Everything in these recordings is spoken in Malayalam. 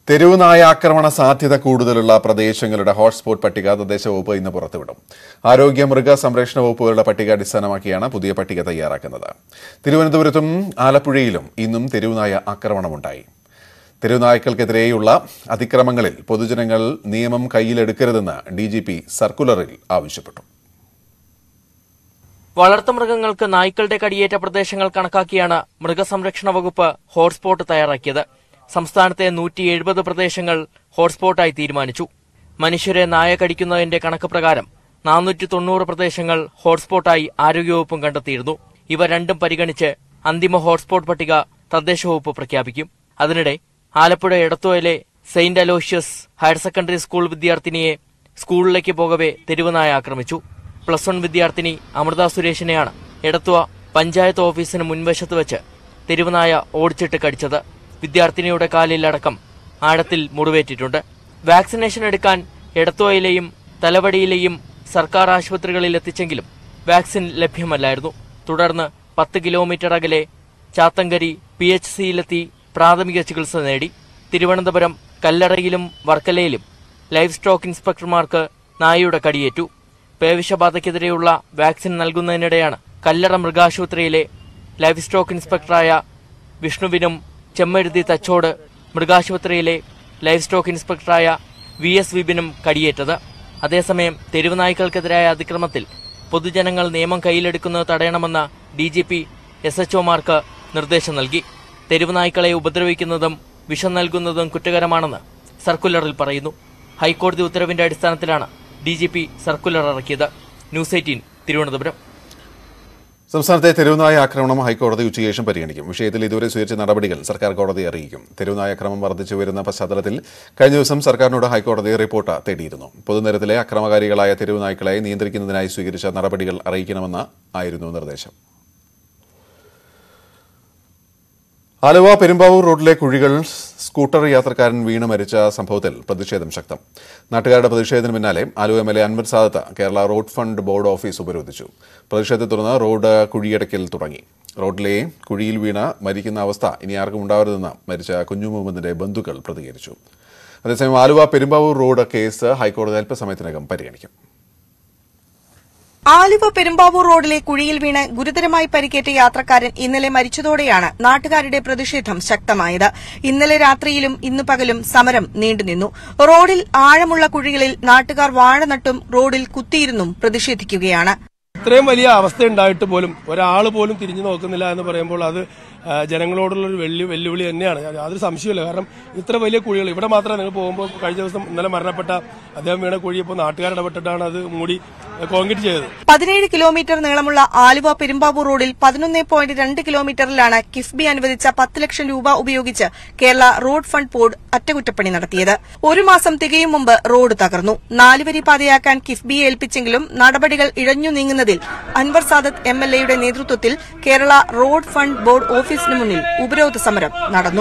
തെരുവ് നായ ആക്രമണ സാധ്യത കൂടുതലുള്ള പ്രദേശങ്ങളുടെ ഹോട്ട്സ്പോട്ട് പട്ടിക തദ്ദേശ വകുപ്പ് ഇന്ന് പുറത്തുവിടും ആരോഗ്യ മൃഗ സംരക്ഷണ വകുപ്പുകളുടെ പട്ടിക അടിസ്ഥാനമാക്കിയാണ് പുതിയ പട്ടിക തയ്യാറാക്കുന്നത് തിരുവനന്തപുരത്തും ആലപ്പുഴയിലും ഇന്നും തെരുവുനായ ആക്രമണമുണ്ടായി തെരുവുനായ്ക്കൾക്കെതിരെയുള്ള അതിക്രമങ്ങളിൽ പൊതുജനങ്ങൾ നിയമം കയ്യിലെടുക്കരുതെന്ന് ഡി ജി പി സർക്കുലറിൽ ആവശ്യപ്പെട്ടു വളർത്തുമൃഗങ്ങൾക്ക് നായ്ക്കളുടെ കടിയേറ്റ പ്രദേശങ്ങൾ കണക്കാക്കിയാണ് മൃഗസംരക്ഷണ വകുപ്പ് ഹോട്ട്സ്പോട്ട് തയ്യാറാക്കിയത് സംസ്ഥാനത്തെ നൂറ്റി എഴുപത് പ്രദേശങ്ങൾ ഹോട്ട്സ്പോട്ടായി തീരുമാനിച്ചു മനുഷ്യരെ നായ കടിക്കുന്നതിന്റെ കണക്ക് പ്രകാരം നാനൂറ്റി തൊണ്ണൂറ് പ്രദേശങ്ങൾ ഹോട്ട്സ്പോട്ടായി ആരോഗ്യവകുപ്പും കണ്ടെത്തിയിരുന്നു ഇവ രണ്ടും പരിഗണിച്ച് അന്തിമ ഹോട്ട്സ്പോട്ട് പട്ടിക തദ്ദേശ വകുപ്പ് പ്രഖ്യാപിക്കും അതിനിടെ ആലപ്പുഴ എടത്തുവയിലെ saint Aloysius higher secondary school വിദ്യാർത്ഥിനിയെ സ്കൂളിലേക്ക് പോകവെ തെരുവുനായ ആക്രമിച്ചു പ്ലസ് വൺ വിദ്യാർത്ഥിനി അമൃത സുരേഷിനെയാണ് എടത്തുവ പഞ്ചായത്ത് ഓഫീസിന് മുൻവശത്ത് വെച്ച് തെരുവുനായ ഓടിച്ചിട്ട് കടിച്ചത് വിദ്യാർത്ഥിനിയുടെ കാലിൽ അടക്കം ആഴത്തിൽ മുറിവേറ്റിട്ടുണ്ട് വാക്സിനേഷൻ എടുക്കാൻ എടത്തുവയിലെയും തലവടിയിലെയും സർക്കാർ ആശുപത്രികളിൽ എത്തിച്ചെങ്കിലും വാക്സിൻ ലഭ്യമല്ലായിരുന്നു തുടർന്ന് പത്ത് കിലോമീറ്റർ അകലെ ചാത്തങ്കരി പി എച്ച് സിയിലെത്തി പ്രാഥമിക ചികിത്സ നേടി തിരുവനന്തപുരം കല്ലറയിലും വർക്കലയിലും ലൈഫ് സ്റ്റോക്ക് ഇൻസ്പെക്ടർമാർക്ക് നായയുടെ കടിയേറ്റു പേവിഷബാധയ്ക്കെതിരെയുള്ള വാക്സിൻ നൽകുന്നതിനിടെയാണ് കല്ലറ മൃഗാശുപത്രിയിലെ ലൈഫ് സ്റ്റോക്ക് ഇൻസ്പെക്ടറായ വിഷ്ണുവിനും ചെമ്മരുതി തച്ചോട് മൃഗാശുപത്രിയിലെ ലൈഫ് സ്റ്റോക്ക് ഇൻസ്പെക്ടറായ വി എസ് വിപിനും കടിയേറ്റത് അതേസമയം തെരുവുനായ്ക്കൾക്കെതിരായ അതിക്രമത്തിൽ പൊതുജനങ്ങൾ നിയമം കയ്യിലെടുക്കുന്നത് തടയണമെന്ന് ഡി ജി പി എസ് എച്ച്ഒമാർക്ക് നിർദ്ദേശം നൽകി തെരുവുനായ്ക്കളെ ഉപദ്രവിക്കുന്നതും വിഷം നൽകുന്നതും കുറ്റകരമാണെന്ന് സർക്കുലറിൽ പറയുന്നു ഹൈക്കോടതി ഉത്തരവിന്റെ അടിസ്ഥാനത്തിലാണ് ഡി ജി പി സർക്കുലർ ഇറക്കിയത് ന്യൂസ് എയ്റ്റീൻ തിരുവനന്തപുരം സംസ്ഥാനത്തെ തെരുവുനായ ആക്രമണം ഹൈക്കോടതി ഉച്ചയ്ക്ക് പരിഗണിക്കും വിഷയത്തിൽ ഇതുവരെ സ്വീകരിച്ച നടപടികൾ സർക്കാർ കോടതിയെ അറിയിക്കും തെരുവുനായ അക്രമം വർദ്ധിച്ചു വരുന്ന പശ്ചാത്തലത്തിൽ കഴിഞ്ഞ ദിവസം സർക്കാരിനോട് ഹൈക്കോടതി റിപ്പോർട്ട് തേടിയിരുന്നു പൊതുനിരത്തിലെ അക്രമകാരികളായ തെരുവുനായ്ക്കളെ നിയന്ത്രിക്കുന്നതിനായി സ്വീകരിച്ച നടപടികൾ അറിയിക്കണമെന്ന് ആയിരുന്നു നിർദ്ദേശം ആലുവ പെരുമ്പാവൂർ റോഡിലെ കുഴികൾ സ്കൂട്ടർ യാത്രക്കാരൻ വീണ് മരിച്ച സംഭവത്തിൽ പ്രതിഷേധം ശക്തം നാട്ടുകാരുടെ പ്രതിഷേധത്തിന് പിന്നാലെ Aluva M L A Anwar Sadath Kerala road fund board office ഉപരോധിച്ചു പ്രതിഷേധത്തെ തുടർന്ന് റോഡ് കുഴിയടക്കൽ തുടങ്ങി റോഡിലെ കുഴിയിൽ വീണ് മരിക്കുന്ന അവസ്ഥ ഇനി ആർക്കും ഉണ്ടാവരുതെന്ന് മരിച്ച കുഞ്ഞു മുഹമ്മദിന്റെ ബന്ധുക്കൾ പ്രതികരിച്ചു അതേസമയം ആലുവ പെരുമ്പാവൂർ റോഡ് കേസ് ഹൈക്കോടതി അല്പസമയത്തിനകം പരിഗണിക്കും ആലുവ പെരുമ്പാവൂർ റോഡിലെ കുഴിയിൽ വീണ് ഗുരുതരമായി പരിക്കേറ്റ യാത്രക്കാരൻ ഇന്നലെ മരിച്ചതോടെയാണ് നാട്ടുകാരുടെ പ്രതിഷേധം ശക്തമായത് ഇന്നലെ രാത്രിയിലും ഇന്നു പകലും സമരം നീണ്ടുനിന്നു റോഡിൽ ആഴമുള്ള കുഴികളിൽ നാട്ടുകാർ വാഴ നട്ടും റോഡിൽ കുത്തിയിരുന്നും പ്രതിഷേധിക്കുകയാണ് ഇത്രയും വലിയ അവസ്ഥ ഉണ്ടായിട്ട് പോലും ഒരാൾ പോലും തിരിഞ്ഞു നോക്കുന്നില്ല എന്ന് പറയുമ്പോൾ അത് ആ, ജനങ്ങളോടുള്ള ഒരു വെല്ലു വെല്ലുവിളി തന്നെയാണ് അത് യാതൊരു സംശയമില്ല കാരണം ഇത്ര വലിയ കുഴികൾ ഇവിടെ മാത്രമേ നിങ്ങൾ പോകുമ്പോൾ കഴിഞ്ഞ ദിവസം ഇന്നലെ മരണപ്പെട്ട അദ്ദേഹം വീണ കുഴി ഇപ്പോൾ നാട്ടുകാർ ഇടപെട്ടിട്ടാണ് അത് മൂടി കോൺക്രീറ്റ് ചെയ്തത് പതിനേഴ് കിലോമീറ്റർ നീളമുള്ള ആലുവ പെരുമ്പാവൂർ റോഡിൽ പതിനൊന്ന് പോയിന്റ് രണ്ട് കിലോമീറ്ററിലാണ് കിഫ്ബി അനുവദിച്ച പത്ത് ലക്ഷം രൂപ ഉപയോഗിച്ച് കേരള റോഡ് ഫണ്ട് ബോർഡ് അറ്റകുറ്റപ്പണി നടത്തിയത് ഒരു മാസം തികയും മുമ്പ് റോഡ് തകർന്നു നാലുവരി പാതയാക്കാൻ കിഫ്ബിയെ ഏൽപ്പിച്ചെങ്കിലും നടപടികൾ ഇഴഞ്ഞു നീങ്ങുന്നതിൽ അൻവർ സാദത്ത് എം എൽ എയുടെ നേതൃത്വത്തിൽ കേരള റോഡ് ഫണ്ട് ബോർഡ് ഓഫീസിന് മുന്നിൽ ഉപരോധ സമരം നടന്നു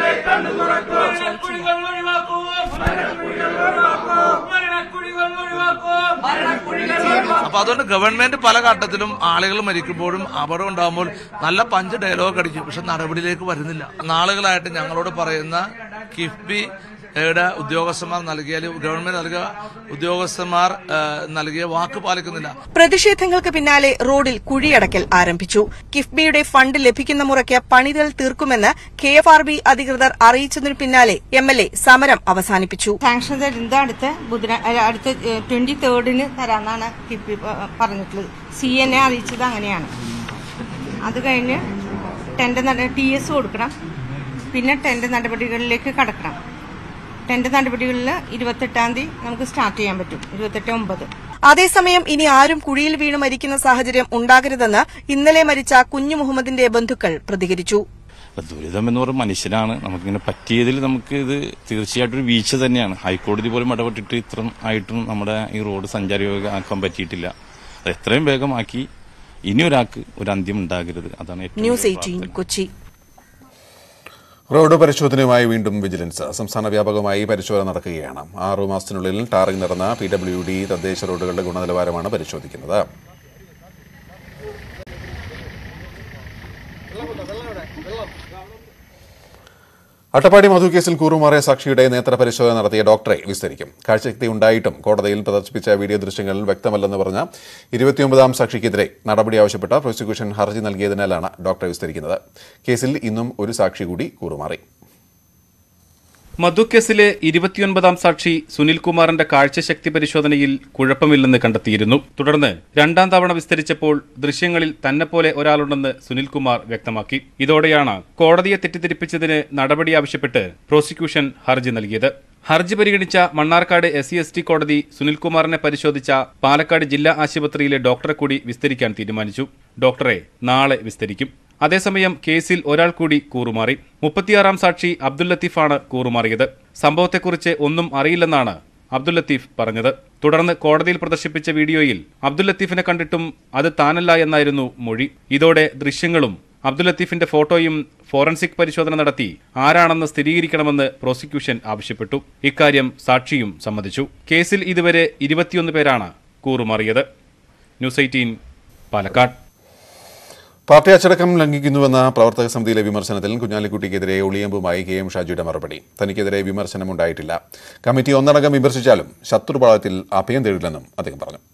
അപ്പൊ അതുകൊണ്ട് ഗവൺമെന്റ് പല ഘട്ടത്തിലും ആളുകൾ മരിക്കുമ്പോഴും അപകടം ഉണ്ടാകുമ്പോൾ നല്ല പഞ്ച് ഡയലോഗ് അടിക്കും പക്ഷെ നടപടിയിലേക്ക് വരുന്നില്ല നാളുകളായിട്ട് ഞങ്ങളോട് പറയുന്ന കിഫ്ബി യുടെ ഉദ്യോഗസ്ഥന്മാർ നൽകിയ ഗവൺമെന്റ് നൽകിയ ഉദ്യോഗസ്ഥന്മാർ ആ, നൽകിയ വാക്ക് പാലിക്കുന്നില്ല പ്രതിഷേധങ്ങൾക്ക് പിന്നാലെ റോഡിൽ കുഴിയടക്കൽ ആരംഭിച്ചു കിഫ്ബിയുടെ ഫണ്ട് ലഭിക്കുന്ന മുറയ്ക്ക് പണികൾ തീർക്കുമെന്ന് കെ എഫ് ആർ ബി അധികൃതർ അറിയിച്ചതിനു പിന്നാലെ എം എൽ എ സമരം അവസാനിപ്പിച്ചു സാങ്ഷൻ തരുന്നത് അടുത്ത ബുധന അല്ല, അടുത്ത ട്വന്റി തേർഡിന് തരാന്നാണ് കിഫ്ബി പ- പറഞ്ഞിട്ടുള്ളത് സി എൻ എ അറിയിച്ചത് അങ്ങനെയാണ് അത് കഴിഞ്ഞ് ടെൻഡർ ടി എസ് കൊടുക്കണം പിന്നെ ടെൻഡർ നടപടികളിലേക്ക് കടക്കണം ടെൻഡർ നടപടികളിൽ ഇരുപത്തെട്ടാം തീയതി നമുക്ക് സ്റ്റാർട്ട് ചെയ്യാൻ പറ്റും ഇരുപത്തെട്ട് ഒമ്പത് അതേസമയം ഇനി ആരും കുഴിയിൽ വീണ് മരിക്കുന്ന സാഹചര്യം ഉണ്ടാകരുതെന്ന് ഇന്നലെ മരിച്ച കുഞ്ഞു മുഹമ്മദിന്റെ ബന്ധുക്കൾ പ്രതികരിച്ചു അപ്പൊ ദുരിതം എന്ന് പറയുന്ന മനുഷ്യനാണ് നമുക്കിങ്ങനെ പറ്റിയതിൽ നമുക്ക് ഇത് തീർച്ചയായിട്ടും ഒരു വീഴ്ച തന്നെയാണ് ഹൈക്കോടതി പോലും ഇടപെട്ടിട്ട് ഇത്ര ആയിട്ടും നമ്മുടെ ഈ റോഡ് സഞ്ചാരയോഗ്യമാക്കാൻ പറ്റിയിട്ടില്ല അത് എത്രയും വേഗമാക്കി ഇനി ഒരാൾക്ക് ഒരു അന്ത്യം ഉണ്ടാകരുത് അതാണ് ഏറ്റവും ന്യൂസ് വലിയ എയ്റ്റീൻ പ്രാർത്ഥന. കൊച്ചി റോഡ് പരിശോധനയുമായി വീണ്ടും വിജിലൻസ് സംസ്ഥാന വ്യാപകമായി പരിശോധന നടക്കുകയാണ് ആറു മാസത്തിനുള്ളിൽ ടാറിംഗ് നടന്ന പി ഡബ്ല്യു ഡി തദ്ദേശ റോഡുകളുടെ ഗുണനിലവാരമാണ് പരിശോധിക്കുന്നത് അട്ടപ്പാടി മധു കേസിൽ കൂറുമാറിയ സാക്ഷിയുടെ നേത്ര പരിശോധന നടത്തിയ ഡോക്ടറെ വിസ്തരിക്കും കാഴ്ചശക്തി ഉണ്ടായിട്ടും കോടതിയിൽ പ്രദർശിപ്പിച്ച വീഡിയോ ദൃശ്യങ്ങൾ വ്യക്തമല്ലെന്ന് പറഞ്ഞ ഇരുപത്തിയൊമ്പതാം സാക്ഷിക്കെതിരെ നടപടി ആവശ്യപ്പെട്ട പ്രോസിക്യൂഷൻ ഹർജി നൽകിയതിനാലാണ് ഡോക്ടറെ വിസ്തരിക്കുന്നത് കേസിൽ ഇന്നും ഒരു സാക്ഷി കൂടി കൂറുമാറി മധുക്കേസിലെ ഇരുപത്തിയൊൻപതാം സാക്ഷി സുനിൽകുമാറിന്റെ കാഴ്ചശക്തി പരിശോധനയിൽ കുഴപ്പമില്ലെന്ന് കണ്ടെത്തിയിരുന്നു തുടർന്ന് രണ്ടാം തവണ വിസ്തരിച്ചപ്പോൾ ദൃശ്യങ്ങളിൽ തന്നെപ്പോലെ ഒരാളുണ്ടെന്ന് സുനിൽകുമാർ വ്യക്തമാക്കി ഇതോടെയാണ് കോടതിയെ തെറ്റിദ്ധരിപ്പിച്ചതിന് നടപടി ആവശ്യപ്പെട്ട് പ്രോസിക്യൂഷൻ ഹർജി നൽകിയത് ഹർജി പരിഗണിച്ച Mannarkkad S C S T കോടതി സുനിൽകുമാറിനെ പരിശോധിച്ച പാലക്കാട് ജില്ലാ ആശുപത്രിയിലെ ഡോക്ടറെ കൂടി വിസ്തരിക്കാൻ തീരുമാനിച്ചു ഡോക്ടറെ നാളെ വിസ്തരിക്കും അതേസമയം കേസിൽ ഒരാൾ കൂടി കൂറുമാറി മുപ്പത്തിയാറാം സാക്ഷി അബ്ദുൽ ലത്തീഫാണ് കൂറുമാറിയത് സംഭവത്തെക്കുറിച്ച് ഒന്നും അറിയില്ലെന്നാണ് അബ്ദുൽ ലത്തീഫ് പറഞ്ഞത് തുടർന്ന് കോടതിയിൽ പ്രദർശിപ്പിച്ച വീഡിയോയിൽ അബ്ദുൽ ലത്തീഫിനെ കണ്ടിട്ടും അത് താനല്ല എന്നായിരുന്നു മൊഴി ഇതോടെ ദൃശ്യങ്ങളും അബ്ദുൽ ലത്തീഫിന്റെ ഫോട്ടോയും ഫോറൻസിക് പരിശോധന നടത്തി ആരാണെന്ന് സ്ഥിരീകരിക്കണമെന്ന് പ്രോസിക്യൂഷൻ ആവശ്യപ്പെട്ടു ഇക്കാര്യം സാക്ഷിയും സമ്മതിച്ചു കേസിൽ ഇതുവരെ ഇരുപത്തിയൊന്ന് പേരാണ് കൂറുമാറിയത് ന്യൂസ് എയ്റ്റീൻ പാലക്കാട് പാർട്ടി അച്ചടക്കം ലംഘിക്കുന്നുവെന്ന പ്രവർത്തക സമിതിയിലെ വിമർശനത്തിൽ കുഞ്ഞാലിക്കുട്ടിക്കെതിരെ ഒളിയമ്പുമായി കെ എം ഷാജിയുടെ മറുപടി തനിക്കെതിരെ വിമർശനമുണ്ടായിട്ടില്ല കമ്മിറ്റി ഒന്നടങ്കം വിമർശിച്ചാലും ശത്രുപാളത്തിൽ അഭയം തേടില്ലെന്നും അദ്ദേഹം പറഞ്ഞു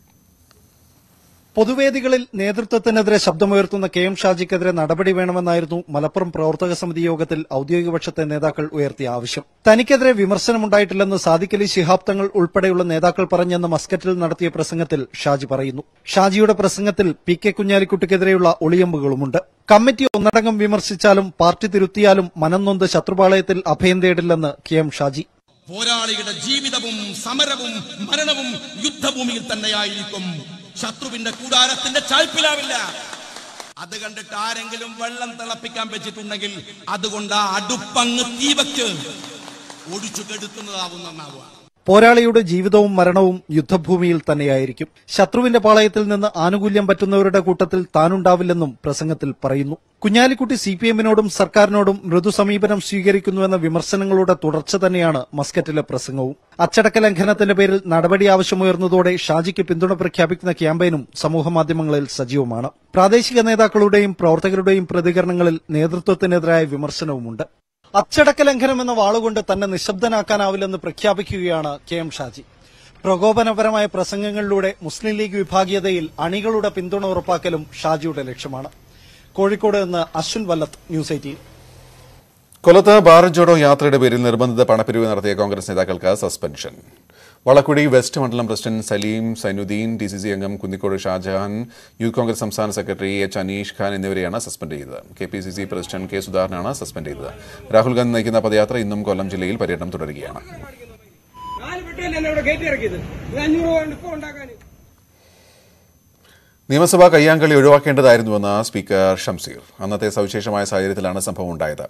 പൊതുവേദികളിൽ നേതൃത്വത്തിനെതിരെ ശബ്ദമുയർത്തുന്ന കെ എം ഷാജിക്കെതിരെ നടപടി വേണമെന്നായിരുന്നു മലപ്പുറം പ്രവർത്തക സമിതി യോഗത്തിൽ ഔദ്യോഗിക പക്ഷത്തെ നേതാക്കൾ ഉയർത്തിയ ആവശ്യം തനിക്കെതിരെ വിമർശനമുണ്ടായിട്ടില്ലെന്ന് സാദിഖലി ശിഹാബ് തങ്ങൾ ഉൾപ്പെടെയുള്ള നേതാക്കൾ പറഞ്ഞെന്ന് മസ്കറ്റിൽ നടത്തിയ പ്രസംഗത്തിൽ ഷാജി പറയുന്നു ഷാജിയുടെ പ്രസംഗത്തിൽ പി കെ കുഞ്ഞാലിക്കുട്ടിക്കെതിരെയുള്ള ഒളിയമ്പുകളുമുണ്ട് കമ്മിറ്റി ഒന്നടങ്കം വിമർശിച്ചാലും പാർട്ടി തിരുത്തിയാലും മനംനൊന്ത് ശത്രുപാളയത്തിൽ അഭയം തേടില്ലെന്ന് കെ എം ഷാജി പോരാളിയുടെ ജീവിതവും സമരവും മരണവും യുദ്ധഭൂമിയിൽ തന്നെയായിരിക്കും ശത്രുവിന്റെ കൂടാരത്തിന്റെ ചായ്പിലാവില്ല അത് കണ്ടിട്ട് ആരെങ്കിലും വെള്ളം തിളപ്പിക്കാൻ വെച്ചിട്ടുണ്ടെങ്കിൽ അതുകൊണ്ട് ആ അടുപ്പങ്ങ് തീവക്ക് ഒടിച്ചു കെടുത്തുന്നതാവും നന്നാവുക പോരാളിയുടെ ജീവിതവും മരണവും യുദ്ധഭൂമിയിൽ തന്നെയായിരിക്കും ശത്രുവിന്റെ പാളയത്തിൽ നിന്ന് ആനുകൂല്യം പറ്റുന്നവരുടെ കൂട്ടത്തിൽ താനുണ്ടാവില്ലെന്നും പ്രസംഗത്തിൽ പറയുന്നു കുഞ്ഞാലിക്കുട്ടി സി പി എമ്മിനോടും സർക്കാരിനോടും മൃദു സമീപനം സ്വീകരിക്കുന്നുവെന്ന വിമർശനങ്ങളുടെ തുടർച്ച തന്നെയാണ് മസ്കറ്റിലെ പ്രസംഗവും അച്ചടക്ക ലംഘനത്തിന്റെ പേരിൽ നടപടി ആവശ്യമുയർന്നതോടെ ഷാജിക്ക് പിന്തുണ പ്രഖ്യാപിക്കുന്ന ക്യാമ്പയിനും സമൂഹമാധ്യമങ്ങളിൽ സജീവമാണ് പ്രാദേശിക നേതാക്കളുടെയും പ്രവർത്തകരുടെയും പ്രതികരണങ്ങളിൽ നേതൃത്വത്തിനെതിരായ വിമർശനവുമുണ്ട് അച്ചടക്ക ലംഘനം എന്ന വാളുകൊണ്ട് തന്നെ നിശബ്ദനാക്കാനാവില്ലെന്ന് പ്രഖ്യാപിക്കുകയാണ് കെ എം ഷാജി പ്രകോപനപരമായ പ്രസംഗങ്ങളിലൂടെ മുസ്ലിം ലീഗ് വിഭാഗീയതയിൽ അണികളുടെ പിന്തുണ ഉറപ്പാക്കലും ഷാജിയുടെ ലക്ഷ്യമാണ് കോഴിക്കോട് നിന്ന് അശ്വിൻ വല്ലത്ത് ന്യൂസ് എയ്റ്റീൻ കൊല്ലത്ത് ഭാരത് ജോഡോ യാത്രയുടെ പേരിൽ നിർബന്ധിത പണപ്പിരിവ് നടത്തിയ കോൺഗ്രസ് നേതാക്കൾക്ക് സസ്പെൻഷൻ വളക്കുടി വെസ്റ്റ് മണ്ഡലം president Saleem Sainudheen D C C അംഗം കുന്നിക്കോട് ഷാജഹാൻ യൂത്ത് കോൺഗ്രസ് സംസ്ഥാന സെക്രട്ടറി എച്ച് അനീഷ് ഖാൻ എന്നിവരെയാണ് സസ്പെൻഡ് ചെയ്തത് K P C C president K സുധാകരനാണ് സസ്പെൻഡ് ചെയ്തത് രാഹുൽ ഗാന്ധി നയിക്കുന്ന പദയാത്ര ഇന്നും കൊല്ലം ജില്ലയിൽ പര്യടനം തുടരുകയാണ് നിയമസഭാ കയ്യാങ്കളി ഒഴിവാക്കേണ്ടതായിരുന്നുവെന്ന് സ്പീക്കർ ഷംസീർ അന്നത്തെ സവിശേഷമായ സാഹചര്യത്തിലാണ് സംഭവം ഉണ്ടായത്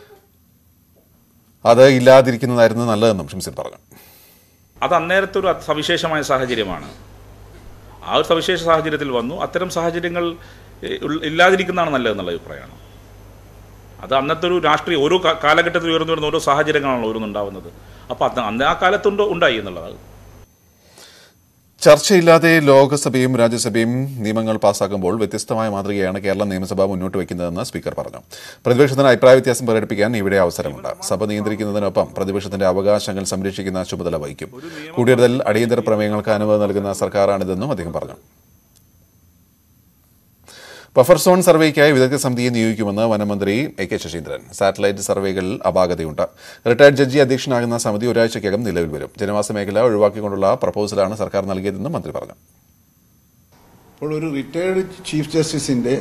അത് ഇല്ലാതിരിക്കുന്നതായിരുന്നു നല്ലതെന്നും ഷംസീർ പറഞ്ഞു അത് അന്നേരത്തെ ഒരു സവിശേഷമായ സാഹചര്യമാണ് ആ ഒരു സവിശേഷ സാഹചര്യത്തിൽ വന്നു അത്തരം സാഹചര്യങ്ങൾ ഏഹ്, ഉൾ- ഇല്ലാതിരിക്കുന്നതാണ് നല്ലതെന്നുള്ള അഭിപ്രായമാണ് അത് അന്നത്തെ ഒരു രാഷ്ട്രീയ ഓരോ കാ- കാലഘട്ടത്തിൽ ഉയർന്നു വരുന്ന ഓരോ സാഹചര്യങ്ങളാണല്ലോ ഓരോന്നുണ്ടാവുന്നത് അപ്പോൾ അത് അന്ന് ആ കാലത്തുണ്ടോ ഉണ്ടായി എന്നുള്ളത് ചർച്ചയില്ലാതെ ലോക്സഭയും രാജ്യസഭയും നിയമങ്ങൾ പാസാക്കുമ്പോൾ വ്യത്യസ്തമായ മാതൃകയാണ് കേരള നിയമസഭ മുന്നോട്ട് വയ്ക്കുന്നതെന്ന് സ്പീക്കർ പറഞ്ഞു പ്രതിപക്ഷത്തിന് അഭിപ്രായ വ്യത്യാസം പ്രകടിപ്പിക്കാൻ ഇവിടെ അവസരമുണ്ട് സഭ നിയന്ത്രിക്കുന്നതിനൊപ്പം പ്രതിപക്ഷത്തിന്റെ അവകാശങ്ങൾ സംരക്ഷിക്കുന്ന ചുമതല വഹിക്കും കൂടിയതിൽ അടിയന്തര പ്രമേയങ്ങൾക്ക് അനുമതി നൽകുന്ന സർക്കാരാണിതെന്നും അദ്ദേഹം പറഞ്ഞു ബഫർ സോൺ സർവേക്കായി വിദഗ്ധ സമിതിയെ നിയോഗിക്കുമെന്ന് വനമന്ത്രി എ കെ ശശീന്ദ്രൻ സാറ്റലൈറ്റ് സർവേകളിൽ അപാകതയുണ്ട് റിട്ടയർഡ് ജഡ്ജി അധ്യക്ഷനാകുന്ന സമിതി ഒരാഴ്ചയ്ക്കകം നിലവിൽ വരും ജനവാസ മേഖല ഒഴിവാക്കിക്കൊണ്ടുള്ള പ്രപ്പോസലാണ് സർക്കാർ നൽകിയതെന്നും മന്ത്രി പറഞ്ഞു അപ്പോൾ ഒരു റിട്ടയർഡ് ചീഫ് ജസ്റ്റിസിന്റെ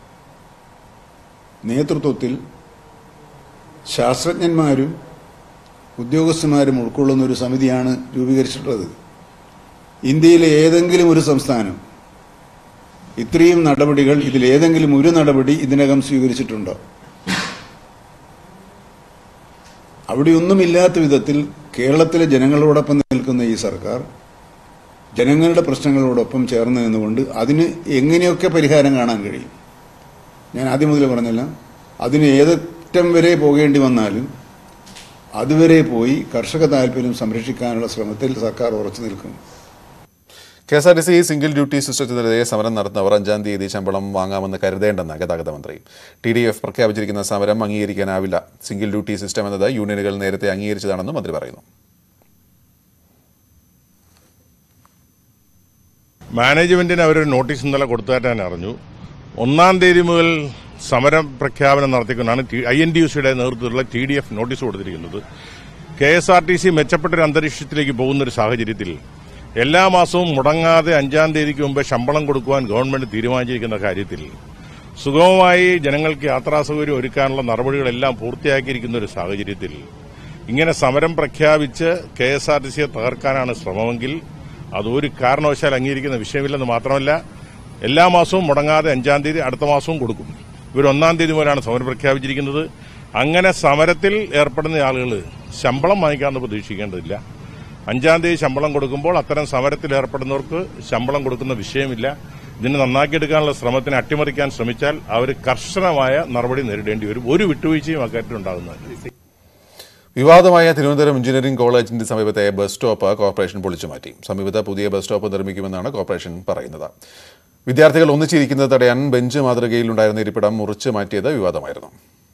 നേതൃത്വത്തിൽ ശാസ്ത്രജ്ഞന്മാരും ഉദ്യോഗസ്ഥന്മാരും ഉൾക്കൊള്ളുന്ന ഒരു സമിതിയാണ് രൂപീകരിച്ചിട്ടുള്ളത് ഇന്ത്യയിലെ ഏതെങ്കിലും ഒരു സംസ്ഥാനം ഇത്രയും നടപടികൾ ഇതിൽ ഏതെങ്കിലും ഒരു നടപടി ഇതിനകം സ്വീകരിച്ചിട്ടുണ്ടോ അവിടെയൊന്നുമില്ലാത്ത വിധത്തിൽ കേരളത്തിലെ ജനങ്ങളോടൊപ്പം നിൽക്കുന്ന ഈ സർക്കാർ ജനങ്ങളുടെ പ്രശ്നങ്ങളോടൊപ്പം ചേർന്ന് നിന്നുകൊണ്ട് അതിന് എങ്ങനെയൊക്കെ പരിഹാരം കാണാൻ കഴിയും ഞാൻ ആദ്യം മുതൽ പറഞ്ഞില്ല അതിന് ഏതറ്റം വരെ പോകേണ്ടി വന്നാലും അതുവരെ പോയി കർഷക താല്പര്യം സംരക്ഷിക്കാനുള്ള ശ്രമത്തിൽ സർക്കാർ ഉറച്ചു നിൽക്കും K S R T C single duty സിസ്റ്റത്തിനെതിരെ സമരം നടത്തുന്നവർ അഞ്ചാം തീയതി ശമ്പളം വാങ്ങാമെന്ന് കരുതേണ്ടെന്ന് ഗതാഗത മന്ത്രി ടി ഡി എഫ് പ്രഖ്യാപിച്ചിരിക്കുന്ന സമരം അംഗീകരിക്കാനാവില്ല സിംഗിൾ ഡ്യൂട്ടി സിസ്റ്റം എന്നത് യൂണിയനുകൾ നേരത്തെ അംഗീകരിച്ചതാണെന്നും മന്ത്രി പറയുന്നു മാനേജ്മെന്റിന് അവരൊരു നോട്ടീസ് ഇന്നലെ കൊടുത്തതായിട്ട് ഞാൻ അറിഞ്ഞു ഒന്നാം തീയതി മുതൽ സമരം പ്രഖ്യാപനം നടത്തിക്കൊണ്ടാണ് ഐ എൻ ഡി യു സിയുടെ നേതൃത്വത്തിലുള്ള ടി ഡി എഫ് നോട്ടീസ് കൊടുത്തിരിക്കുന്നത് K S R T C മെച്ചപ്പെട്ടൊരു അന്തരീക്ഷത്തിലേക്ക് പോകുന്ന ഒരു സാഹചര്യത്തിൽ എല്ലാ മാസവും മുടങ്ങാതെ അഞ്ചാം തീയതിക്ക് മുമ്പ് ശമ്പളം കൊടുക്കുവാൻ ഗവൺമെന്റ് തീരുമാനിച്ചിരിക്കുന്ന കാര്യത്തിൽ സുഗമമായി ജനങ്ങൾക്ക് യാത്രാ സൗകര്യം ഒരുക്കാനുള്ള നടപടികളെല്ലാം പൂർത്തിയാക്കിയിരിക്കുന്ന ഒരു സാഹചര്യത്തിൽ ഇങ്ങനെ സമരം പ്രഖ്യാപിച്ച് കെ എസ് ആർ ടി സിയെ തകർക്കാനാണ് ശ്രമമെങ്കിൽ അത് ഒരു കാരണവശാൽ അംഗീകരിക്കുന്ന വിഷയമില്ലെന്ന് മാത്രമല്ല എല്ലാ മാസവും മുടങ്ങാതെ അഞ്ചാം തീയതി അടുത്ത മാസവും കൊടുക്കും ഇവർ ഒന്നാം തീയതി മുതലാണ് സമരം പ്രഖ്യാപിച്ചിരിക്കുന്നത് അങ്ങനെ സമരത്തിൽ ഏർപ്പെടുന്ന ആളുകൾ ശമ്പളം വാങ്ങിക്കാമെന്ന് പ്രതീക്ഷിക്കേണ്ടതില്ല അഞ്ചാം തീയതി ശമ്പളം കൊടുക്കുമ്പോൾ അത്തരം സമരത്തിൽ ഏർപ്പെടുന്നവർക്ക് ശമ്പളം കൊടുക്കുന്ന വിഷയമില്ല ഇതിനെ നന്നാക്കിയെടുക്കാനുള്ള ശ്രമത്തിനെ അട്ടിമറിക്കാൻ ശ്രമിച്ചാൽ അവർ കർശനമായ നടപടി നേരിടേണ്ടി വരും ഒരു വിട്ടുവീഴ്ചയും അക്കാര്യത്തിൽ ഉണ്ടാകുന്നതല്ല വിവാദമായ തിരുവനന്തപുരം എഞ്ചിനീയറിംഗ് കോളേജിന്റെ സമീപത്തെ ബസ് സ്റ്റോപ്പ് കോർപ്പറേഷൻ പൊളിച്ചുമാറ്റി സമീപത്ത് പുതിയ ബസ് സ്റ്റോപ്പ് നിർമ്മിക്കുമെന്നാണ് കോർപ്പറേഷൻ പറയുന്നത് വിദ്യാർത്ഥികൾ ഒന്നിച്ചിരിക്കുന്നത് തടയാൻ ബെഞ്ച് മാതൃകയിലുണ്ടായിരുന്ന ഇരിപ്പിടം മുറിച്ചു മാറ്റിയത് വിവാദമായിരുന്നു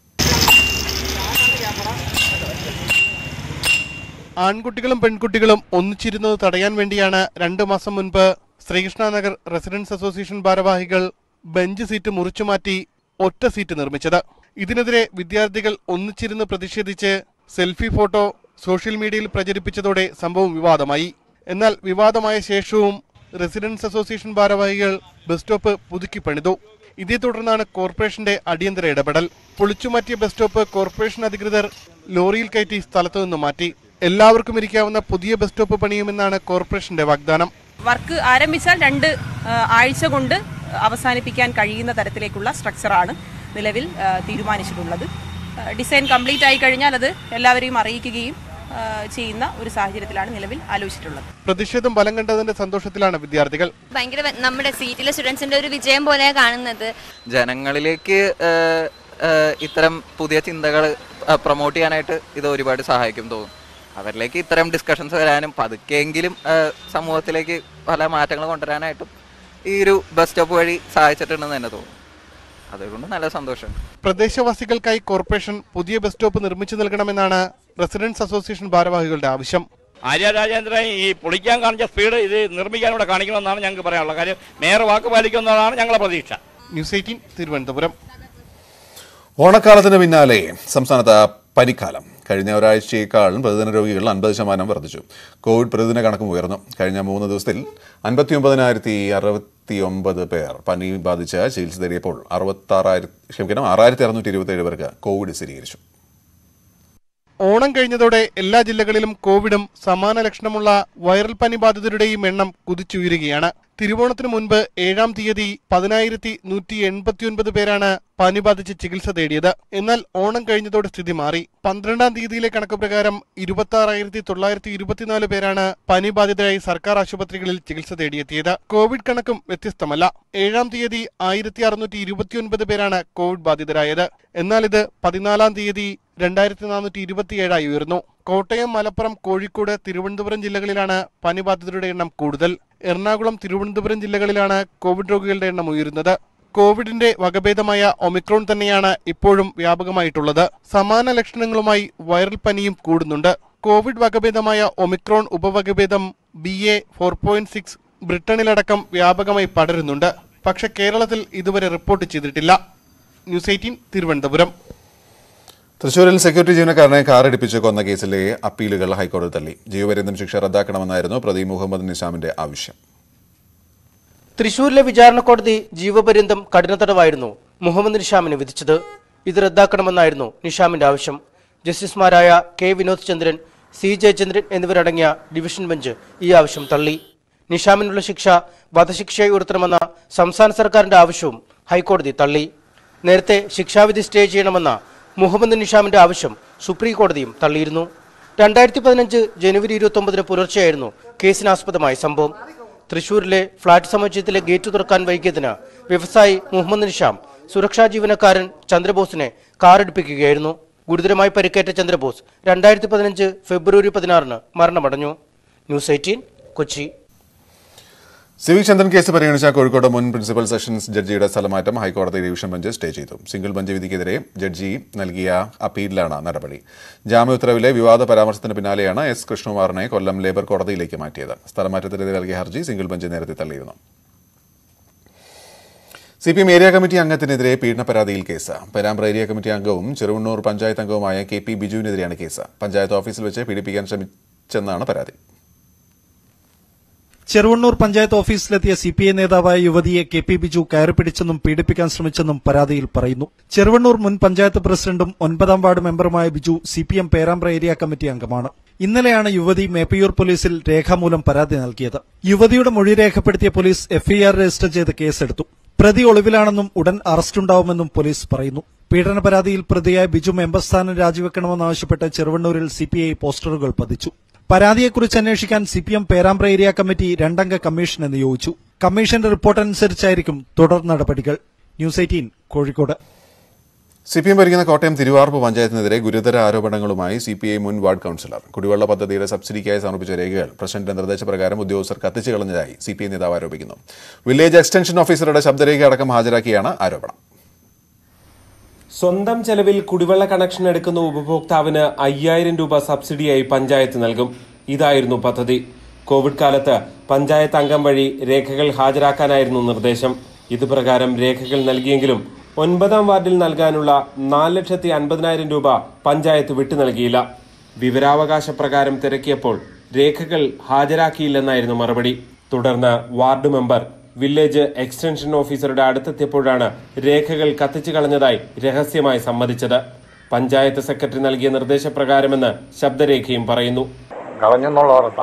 ആൺകുട്ടികളും പെൺകുട്ടികളും ഒന്നിച്ചിരുന്നത് തടയാൻ വേണ്ടിയാണ് രണ്ടു മാസം മുൻപ് ശ്രീകൃഷ്ണനഗർ റെസിഡൻസ് അസോസിയേഷൻ ഭാരവാഹികൾ ബെഞ്ച് സീറ്റ് മുറിച്ചുമാറ്റി ഒറ്റ സീറ്റ് നിർമ്മിച്ചത് ഇതിനെതിരെ വിദ്യാർത്ഥികൾ ഒന്നിച്ചിരുന്ന് പ്രതിഷേധിച്ച് സെൽഫി ഫോട്ടോ സോഷ്യൽ മീഡിയയിൽ പ്രചരിപ്പിച്ചതോടെ സംഭവം വിവാദമായി എന്നാൽ വിവാദമായ ശേഷവും റെസിഡൻസ് അസോസിയേഷൻ ഭാരവാഹികൾ ബസ് സ്റ്റോപ്പ് പുതുക്കി പണിതു ഇതേ തുടർന്നാണ് കോർപ്പറേഷന്റെ അടിയന്തര ഇടപെടൽ പൊളിച്ചുമാറ്റിയ ബസ് സ്റ്റോപ്പ് കോർപ്പറേഷൻ അധികൃതർ ലോറിയിൽ കയറ്റി സ്ഥലത്തു നിന്ന് മാറ്റി എല്ലാവർക്കും ഇരിക്കാവുന്ന പുതിയ ബസ് സ്റ്റോപ്പ് പണിയുമെന്നാണ് കോർപ്പറേഷന്റെ വാഗ്ദാനം വർക്ക് ആരംഭിച്ചാൽ രണ്ട് ആ, ആഴ്ച കൊണ്ട് അവസാനിപ്പിക്കാൻ കഴിയുന്ന തരത്തിലേക്കുള്ള സ്ട്രക്ചറാണ് നിലവിൽ ആ, തീരുമാനിച്ചിട്ടുള്ളത് ആ, ഡിസൈൻ കംപ്ലീറ്റ് ആയി കഴിഞ്ഞാൽ അത് എല്ലാവരെയും അറിയിക്കുകയും ആ, ചെയ്യുന്ന ഒരു സാഹചര്യത്തിലാണ് നിലവിൽ ആലോചിച്ചിട്ടുള്ളത് പ്രതിഷേധം ബലം കണ്ടതിന്റെ സന്തോഷത്തിലാണ് വിദ്യാർത്ഥികൾ ഭയങ്കര വ- നമ്മുടെ സീറ്റിലെ സ്റ്റുഡൻസിന്റെ ഒരു വിജയം പോലെയാണ് കാണുന്നത് ജനങ്ങളിലേക്ക് ഏഹ്, ഏഹ്, ഇത്തരം പുതിയ ചിന്തകൾ പ്രൊമോട്ട് ചെയ്യാനായിട്ട് ഇത് ഒരുപാട് സഹായിക്കും തോന്നും അവരിലേക്ക് ഇത്തരം ഡിസ്കഷൻസ് വരാനും പതുക്കെങ്കിലും ഏഹ്, സമൂഹത്തിലേക്ക് പല മാറ്റങ്ങൾ കൊണ്ടുവരാനായിട്ടും ഈ ഒരു ബസ് സ്റ്റോപ്പ് വഴി സഹായിച്ചിട്ടുണ്ടെന്ന് തന്നെ തോന്നും അതുകൊണ്ട് നല്ല സന്തോഷം പ്രദേശവാസികൾക്കായി കോർപ്പറേഷൻ പുതിയ ബസ് സ്റ്റോപ്പ് നിർമ്മിച്ചു നൽകണമെന്നാണ് റെസിഡൻസ് അസോസിയേഷൻ ഭാരവാഹികളുടെ ആവശ്യം ആര്യ രാജേന്ദ്രൻ ഈ പൊളിക്കാൻ കാണിച്ച സ്പീഡ് ഇത് നിർമ്മിക്കാനൂടെ കാണിക്കണമെന്നാണ് ഞങ്ങൾക്ക് പറയാനുള്ളത് കാര്യം മേയർ വാക്ക് പാലിക്കുമെന്നതാണ് ഞങ്ങളുടെ പ്രതീക്ഷ ന്യൂസ് എയ്റ്റീൻ തിരുവനന്തപുരം ഓണക്കാലത്തിന് പിന്നാലെ സംസ്ഥാനത്ത് പനിക്കാലം കഴിഞ്ഞ ഒരാഴ്ചയേക്കാൾ പ്രതിദിന രോഗികൾ അൻപത് ശതമാനം വർദ്ധിച്ചു കോവിഡ് പ്രതിദിന കണക്കും ഉയർന്നു കഴിഞ്ഞ മൂന്ന് ദിവസത്തിൽ അൻപത്തിയൊമ്പതിനായിരത്തി അറുപത്തി ഒമ്പത് പേർ പനി ബാധിച്ച് ചികിത്സ തേടിയപ്പോൾ അറുപത്താറായിരത്തി ക്ഷമിക്കണം ആറായിരത്തി അറുന്നൂറ്റി ഇരുപത്തിയേഴ് പേർക്ക് കോവിഡ് സ്ഥിരീകരിച്ചു ഓണം കഴിഞ്ഞതോടെ എല്ലാ ജില്ലകളിലും കോവിഡും സമാന ലക്ഷണമുള്ള വൈറൽ പനി ബാധിതരുടെയും എണ്ണം കുതിച്ചുയരുകയാണ് തിരുവോണത്തിന് മുൻപ് ഏഴാം തീയതി പതിനായിരത്തി നൂറ്റി എൺപത്തിയൊൻപത് പേരാണ് പനി ബാധിച്ച് ചികിത്സ തേടിയത് എന്നാൽ ഓണം കഴിഞ്ഞതോടെ സ്ഥിതി മാറി പന്ത്രണ്ടാം തീയതിയിലെ കണക്ക് പ്രകാരം ഇരുപത്തി ആറായിരത്തി തൊള്ളായിരത്തി ഇരുപത്തിനാല് പേരാണ് പനി ബാധിതരായി സർക്കാർ ആശുപത്രികളിൽ ചികിത്സ തേടിയെത്തിയത് കോവിഡ് കണക്കും വ്യത്യസ്തമല്ല ഏഴാം തീയതി ആയിരത്തി അറുന്നൂറ്റി ഇരുപത്തിയൊൻപത് പേരാണ് കോവിഡ് ബാധിതരായത് എന്നാൽ ഇത് പതിനാലാം തീയതി രണ്ടായിരത്തി നാനൂറ്റി ഇരുപത്തിയേഴായി ഉയർന്നു കോട്ടയം മലപ്പുറം കോഴിക്കോട് തിരുവനന്തപുരം ജില്ലകളിലാണ് പനി ബാധിതരുടെ എണ്ണം കൂടുതൽ എറണാകുളം തിരുവനന്തപുരം ജില്ലകളിലാണ് കോവിഡ് രോഗികളുടെ എണ്ണം ഉയരുന്നത് കോവിഡിന്റെ വകഭേദമായ ഒമിക്രോൺ തന്നെയാണ് ഇപ്പോഴും വ്യാപകമായിട്ടുള്ളത് സമാന ലക്ഷണങ്ങളുമായി വൈറൽ പനിയും കൂടുന്നുണ്ട് കോവിഡ് വകഭേദമായ ഒമിക്രോൺ ഉപവകഭേദം B A four point six ബ്രിട്ടനിലടക്കം വ്യാപകമായി പടരുന്നുണ്ട് പക്ഷെ കേരളത്തിൽ ഇതുവരെ റിപ്പോർട്ട് ചെയ്തിട്ടില്ല ന്യൂസ് എയ്റ്റീൻ തിരുവനന്തപുരം തൃശൂരിൽ സെക്യൂരിറ്റി ജീവനക്കാരനെ കാറിടിപ്പിച്ച് കൊന്ന കേസിലെ അപ്പീലുകൾ ഹൈക്കോടതി തള്ളി ജീവപര്യന്തം ശിക്ഷ റദ്ദാക്കണമെന്നായിരുന്നു പ്രതി മുഹമ്മദ് നിസാമിന്റെ ആവശ്യം തൃശൂരിലെ വിചാരണ കോടതി ജീവപര്യന്തം കഠിന തടവായിരുന്നു മുഹമ്മദ് നിഷാമിന് വിധിച്ചത് ഇത് റദ്ദാക്കണമെന്നായിരുന്നു നിഷാമിന്റെ ആവശ്യം ജസ്റ്റിസുമാരായ കെ വിനോദ് ചന്ദ്രൻ സി ജയചന്ദ്രൻ എന്നിവരടങ്ങിയ ഡിവിഷൻ ബെഞ്ച് ഈ ആവശ്യം തള്ളി നിഷാമിനുള്ള ശിക്ഷ വധശിക്ഷയായി ഉയർത്തണമെന്ന സംസ്ഥാന സർക്കാരിന്റെ ആവശ്യവും ഹൈക്കോടതി തള്ളി നേരത്തെ ശിക്ഷാവിധി സ്റ്റേ ചെയ്യണമെന്ന മുഹമ്മദ് നിഷാമിന്റെ ആവശ്യം സുപ്രീം കോടതിയും തള്ളിയിരുന്നു രണ്ടായിരത്തി പതിനഞ്ച് ജനുവരി ഇരുപത്തി ഒമ്പതിന് പുലർച്ചെയായിരുന്നു കേസിനാസ്പദമായ സംഭവം തൃശൂരിലെ ഫ്ളാറ്റ് സമുച്ചയത്തിലെ ഗേറ്റ് തുറക്കാൻ വൈകിയതിന് വ്യവസായി മുഹമ്മദ് നിഷാം സുരക്ഷാ ജീവനക്കാരൻ ചന്ദ്രബോസിനെ കാറിടിപ്പിക്കുകയായിരുന്നു ഗുരുതരമായി പരിക്കേറ്റ ചന്ദ്രബോസ് രണ്ടായിരത്തി പതിനഞ്ച് ഫെബ്രുവരി പതിനാറിന് മരണമടഞ്ഞു news eighteen Kochi civic Chandran case പരിഗണിച്ച കോഴിക്കോട് മുൻ പ്രിൻസിപ്പൽ സെഷൻസ് ജഡ്ജിയുടെ സ്ഥലമാറ്റം ഹൈക്കോടതി ഡിവിഷൻ ബെഞ്ച് സ്റ്റേ ചെയ്തു സിംഗിൾ ബെഞ്ച് വിധിക്കെതിരെ ജഡ്ജി നൽകിയ അപ്പീലിലാണ് നടപടി ജാമ്യ ഉത്തരവിലെ വിവാദ പരാമർശത്തിന് പിന്നാലെയാണ് എസ് കൃഷ്ണകുമാറിനെ കൊല്ലം ലേബർ കോടതിയിലേക്ക് മാറ്റിയത് സ്ഥലമാറ്റത്തിനെതിരെ നൽകിയ ഹർജി സിംഗിൾ ബെഞ്ച് നേരത്തെ തള്ളിയിരുന്നു C P M area committee അംഗത്തിനെതിരെ പീഡന പരാതിയിൽ കേസ് പേരാമ്പ്ര ഏരിയ കമ്മിറ്റി അംഗവും ചെറുവണ്ണൂർ പഞ്ചായത്ത് അംഗവുമായ കെ പി ബിജുവിനെതിരെയാണ് കേസ് പഞ്ചായത്ത് ഓഫീസിൽ വെച്ച് പീഡിപ്പിക്കാൻ ശ്രമിച്ചെന്നാണ് പരാതി ചെറുവണ്ണൂർ പഞ്ചായത്ത് ഓഫീസിലെത്തിയ സി പി ഐ നേതാവായ യുവതിയെ കെ പി ബിജു കയറിപ്പിടിച്ചെന്നും പീഡിപ്പിക്കാൻ ശ്രമിച്ചെന്നും പരാതിയിൽ പറയുന്നു ചെറുവണ്ണൂർ മുൻ പഞ്ചായത്ത് പ്രസിഡന്റും ഒൻപതാം വാർഡ് മെമ്പറുമായ Biju C P M Perambra area committee അംഗമാണ് ഇന്നലെയാണ് യുവതി മേപ്പയൂർ പോലീസിൽ രേഖാമൂലം പരാതി നൽകിയത് യുവതിയുടെ മൊഴി രേഖപ്പെടുത്തിയ പോലീസ് എഫ്ഐആർ രജിസ്റ്റർ ചെയ്ത് കേസെടുത്തു പ്രതി ഒളിവിലാണെന്നും ഉടൻ അറസ്റ്റുണ്ടാവുമെന്നും പോലീസ് പറയുന്നു പീഡന പരാതിയിൽ പ്രതിയായ ബിജു മെമ്പർ സ്ഥാനം രാജിവെക്കണമെന്നാവശ്യപ്പെട്ട് ചെറുവണ്ണൂരിൽ സിപിഐ പോസ്റ്ററുകൾ പതിച്ചു പരാതിയെക്കുറിച്ച് അന്വേഷിക്കാൻ സിപിഎം പേരാമ്പ്ര ഏരിയ കമ്മിറ്റി രണ്ടംഗ കമ്മീഷനെ നിയോഗിച്ചു കമ്മീഷന്റെ റിപ്പോർട്ട് അനുസരിച്ചായിരിക്കും തുടർ നടപടികൾ news eighteen Kozhikode C P M ഭരിക്കുന്ന കോട്ടയം തിരുവാർപ്പ് പഞ്ചായത്തിനെതിരെ ഗുരുതര ആരോപണങ്ങളുമായി സി പി ഐ മുൻ വാർഡ് കൌൺസിലർ കുടിവെള്ള പദ്ധതിയുടെ സബ്സിഡിക്കായി സമർപ്പിച്ച രേഖകൾ പ്രസിഡന്റിന്റെ നിർദ്ദേശപ്രകാരം ഉദ്യോഗസ്ഥർ കത്തിച്ചു കളഞ്ഞതായി സി പി ഐ നേതാവ് ആരോപിക്കുന്നു വില്ലേജ് എക്സ്റ്റൻഷൻ ഓഫീസറുടെ ശബ്ദരേഖ അടക്കം ഹാജരാക്കിയാണ് ആരോപണം സ്വന്തം ചെലവിൽ കുടിവെള്ള കണക്ഷൻ എടുക്കുന്ന ഉപഭോക്താവിന് അയ്യായിരം രൂപ സബ്സിഡിയായി പഞ്ചായത്ത് നൽകും ഇതായിരുന്നു പദ്ധതി കോവിഡ് കാലത്ത് പഞ്ചായത്ത് അംഗം വഴി രേഖകൾ ഹാജരാക്കാനായിരുന്നു നിർദ്ദേശം ഇതുപ്രകാരം രേഖകൾ നൽകിയെങ്കിലും ഒൻപതാം വാർഡിൽ നൽകാനുള്ള നാല് ലക്ഷത്തി അൻപതിനായിരം രൂപ പഞ്ചായത്ത് വിട്ടു നൽകിയില്ല വിവരാവകാശ പ്രകാരം തിരക്കിയപ്പോൾ രേഖകൾ ഹാജരാക്കിയില്ലെന്നായിരുന്നു മറുപടി തുടർന്ന് വാർഡ് മെമ്പർ വില്ലേജ് എക്സ്റ്റൻഷൻ ഓഫീസറുടെ അടുത്തെത്തിയപ്പോഴാണ് രേഖകൾ കത്തിച്ചു കളഞ്ഞതായി രഹസ്യമായി സമ്മതിച്ചത് പഞ്ചായത്ത് സെക്രട്ടറി നൽകിയ നിർദ്ദേശപ്രകാരമെന്ന് ശബ്ദരേഖയും പറയുന്നു കളഞ്ഞെന്നുള്ള ഉറപ്പ്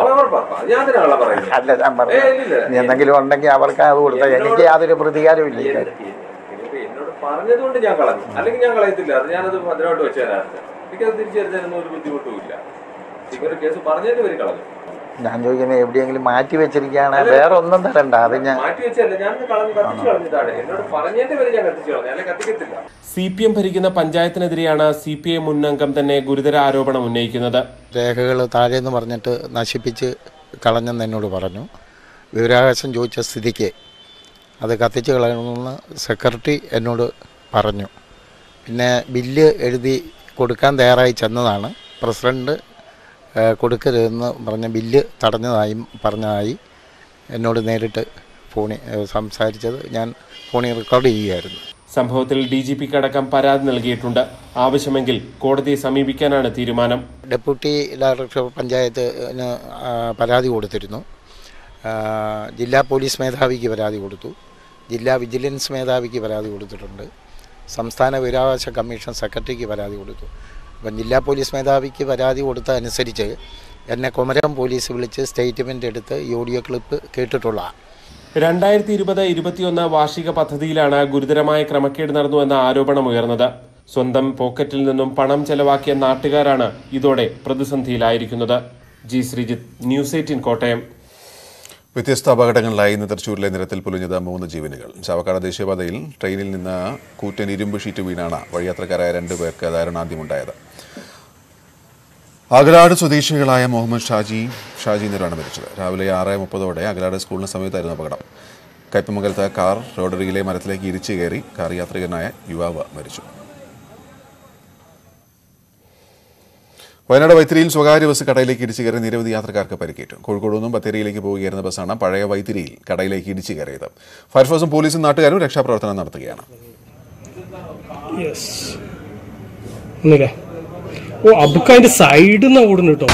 അല്ല ഞാൻ പറഞ്ഞു ഇനി എന്തെങ്കിലും ഉണ്ടെങ്കിൽ അവർക്ക് അത് കൊടുത്താൽ എനിക്ക് യാതൊരു പ്രതികാരവും ഇല്ല ഈ കാര്യത്തിൽ. എന്നോട് പറഞ്ഞതുകൊണ്ട് ഞാൻ കളഞ്ഞു അല്ലെങ്കിൽ ഞാൻ കളയത്തില്ല അത് ഞാനത് ഭദ്രമായിട്ട് വെച്ചേരാറുണ്ട് എനിക്കത് തിരിച്ചെടുത്തതിനൊന്നും ഒരു ബുദ്ധിമുട്ടും ഇല്ല ഇവര് കേസ് പറഞ്ഞതിന് വരെ കളഞ്ഞു ഞാൻ ചോദിക്കുന്നത് എവിടെയെങ്കിലും മാറ്റി വെച്ചിരിക്കുകയാണ് വേറെ ഒന്നും തരണ്ട അത് ഞാൻ മാറ്റി വെച്ചല്ല ഞാൻ കളഞ്ഞു കത്തിച്ചു കളഞ്ഞതാണ് എന്നോട് പറഞ്ഞതിന്റെ വരെ ഞാൻ കത്തിച്ചു കളഞ്ഞു അല്ലെ കത്തിക്കത്തില്ല സി പി എം ഭരിക്കുന്ന പഞ്ചായത്തിനെതിരെയാണ് സി പി ഐ മുൻ അംഗം തന്നെ ഗുരുതര ആരോപണം ഉന്നയിക്കുന്നത് രേഖകൾ താഴേന്ന് പറഞ്ഞിട്ട് നശിപ്പിച്ച് കളഞ്ഞെന്ന് എന്നോട് പറഞ്ഞു വിവരാവകാശം ചോദിച്ച സ്ഥിതിക്ക് അത് കത്തിച്ച് കളയണമെന്ന് സെക്രട്ടറി എന്നോട് പറഞ്ഞു പിന്നെ ബില്ല് എഴുതി കൊടുക്കാൻ തയ്യാറായി ചെന്നതാണ് പ്രസിഡന്റ് ഏഹ്, കൊടുക്കരുതെന്ന് പറഞ്ഞ ബില്ല് തടഞ്ഞതായും പറഞ്ഞതായി എന്നോട് നേരിട്ട് ഫോണിൽ ഏഹ്, സംസാരിച്ചത് ഞാൻ ഫോണിൽ റെക്കോർഡ് ചെയ്യുകയായിരുന്നു സംഭവത്തിൽ ഡി ജി പിക്ക് അടക്കം പരാതി നൽകിയിട്ടുണ്ട് ആവശ്യമെങ്കിൽ കോടതിയെ സമീപിക്കാനാണ് തീരുമാനം ഡെപ്യൂട്ടി ഡയറക്ടർ പഞ്ചായത്തിന് ആ, പരാതി കൊടുത്തിരുന്നു ആ, ജില്ലാ പോലീസ് മേധാവിക്ക് പരാതി കൊടുത്തു ജില്ലാ വിജിലൻസ് മേധാവിക്ക് പരാതി കൊടുത്തിട്ടുണ്ട് സംസ്ഥാന വിവരാവകാശ കമ്മീഷൻ സെക്രട്ടറിക്ക് പരാതി കൊടുത്തു അപ്പം ജില്ലാ പോലീസ് മേധാവിക്ക് പരാതി കൊടുത്ത അനുസരിച്ച് എന്നെ കുമരകം പോലീസ് വിളിച്ച് സ്റ്റേറ്റ്മെൻ്റ് എടുത്ത് ഈ ഓഡിയോ ക്ലിപ്പ് കേട്ടിട്ടുള്ളതാണ് രണ്ടായിരത്തി ഇരുപത് ഇരുപത്തിയൊന്ന് വാർഷിക പദ്ധതിയിലാണ് ഗുരുതരമായ ക്രമക്കേട് നടന്നുവെന്ന ആരോപണം ഉയർന്നത് സ്വന്തം പോക്കറ്റിൽ നിന്നും പണം ചെലവാക്കിയ നാട്ടുകാരാണ് ഇതോടെ പ്രതിസന്ധിയിലായിരിക്കുന്നത് G Sreejith news eighteen Kottayam വ്യത്യസ്ത അപകടങ്ങളിലായി ഇന്ന് തൃശ്ശൂരിലെ നിരത്തിൽ പൊലിഞ്ഞത് മൂന്ന് ജീവനുകൾ ചാവക്കാട് ദേശീയപാതയിൽ ട്രെയിനിൽ നിന്ന് കൂറ്റൻ ഇരുമ്പ് ഷീറ്റ് വീണാണ് വഴിയാത്രക്കാരായ രണ്ടു പേർക്ക് ദാരുണാന്ത്യമുണ്ടായത് അകലാട് സ്വദേശികളായ മുഹമ്മദ് ഷാജി ഷാജി എന്നിവരാണ് മരിച്ചത് രാവിലെ ആറ് മുപ്പതോടെ അകലാട് സ്കൂളിന് സമീപത്തായിരുന്നു അപകടം കയ്പമംഗലത്ത് കാർ റോഡരികിലെ മരത്തിലേക്ക് ഇടിച്ചു കയറി കാർ യാത്രികനായ യുവാവ് മരിച്ചു വയനാട് വൈത്തിരിയിൽ സ്വകാര്യ ബസ് കടയിലേക്ക് ഇടിച്ചു കയറി നിരവധി യാത്രക്കാർക്ക് പരിക്കേറ്റു കോഴിക്കോട് നിന്നും ബത്തേരിയിലേക്ക് പോവുകയായിരുന്ന ബസ്സാണ് പഴയ വൈത്തിരിയിൽ കടയിലേക്ക് ഇടിച്ചു കയറിയത് ഫയർഫോഴ്സും പോലീസും നാട്ടുകാരും രക്ഷാപ്രവർത്തനം നടത്തുകയാണ് യെസ് ഒന്നില്ലേ ഓ അബുക്ക് അതിന്റെ സൈഡിൽ നിന്ന് ഓടുന്നു കേട്ടോ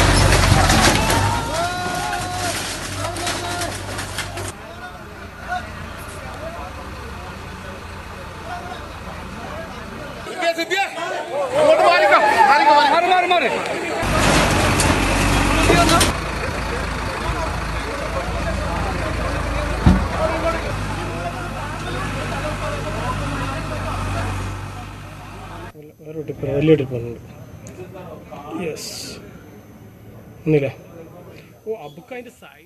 വേറെ ടിപ്പ് വലിയ ടിപ്പ് വന്നിട്ടുണ്ട് യെസ് ഒന്നില്ലേ ഓ അബുക്ക് അതിന്റെ സൈഡ്